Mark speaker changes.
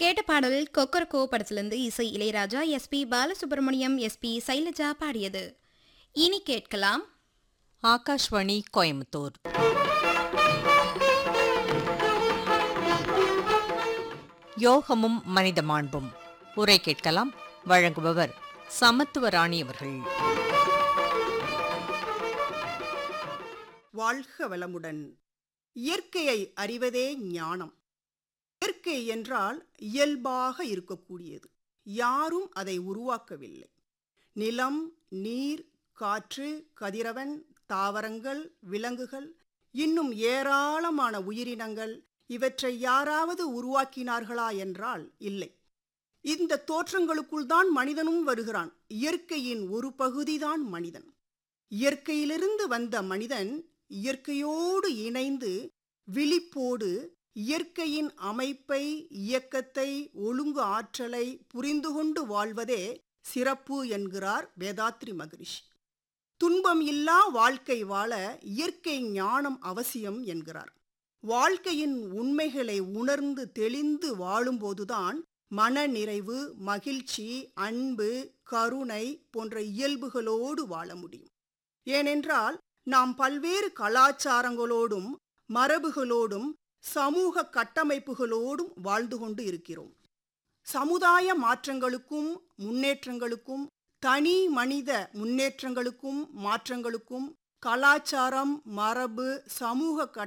Speaker 1: கேட்ட பாடல் கொக்கரக்கோ படத்திலிருந்து இசை இளையராஜா எஸ்பி பாலசுப்ரமணியம் எஸ்பி சைலஜா பாடியது இனி கேட்கலாம்
Speaker 2: ஆகாஷ்வாணி கோயம்புத்தூர் யோகமும் மனித மாண்பும் உரை கேட்கலாம் வழங்குபவர் சமத்துவராணி அவர்கள்
Speaker 3: வாழ்க வளமுடன் இயற்கையை அறிவதே ஞானம் இயற்கை என்றால் இயல்பாக இருக்கக்கூடியது யாரும் அதை உருவாக்கவில்லை நிலம் நீர் காற்று கதிரவன் தாவரங்கள் விலங்குகள் இன்னும் ஏராளமான உயிரினங்கள் இவற்றை யாராவது உருவாக்கினார்களா என்றால் இல்லை இந்த தோற்றங்களுக்குள் தான் மனிதனும் வருகிறான் இயற்கையின் ஒரு பகுதிதான் மனிதன் இயற்கையிலிருந்து வந்த மனிதன் இயற்கையோடு இணைந்து விழிப்போடு இயற்கையின் அமைப்பை இயக்கத்தை ஒழுங்கு ஆற்றலை புரிந்து கொண்டு வாழ்வதே சிறப்பு என்கிறார் வேதாத்ரி மகரிஷி துன்பம் இல்லா வாழ்க்கை வாழ இயற்கை ஞானம் அவசியம் என்கிறார் வாழ்க்கையின் உண்மைகளை உணர்ந்து தெளிந்து வாழும்போதுதான் மன நிறைவு மகிழ்ச்சி அன்பு கருணை போன்ற இயல்புகளோடு வாழ முடியும் ஏனென்றால் நாம் பல்வேறு கலாச்சாரங்களோடும் மரபுகளோடும் சமூக கட்டமைப்புகளோடும் வாழ்ந்து கொண்டு இருக்கிறோம் சமுதாய மாற்றங்களுக்கும் முன்னேற்றங்களுக்கும் தனி மனித முன்னேற்றங்களுக்கும் மாற்றங்களுக்கும் கலாச்சாரம் மரபு சமூக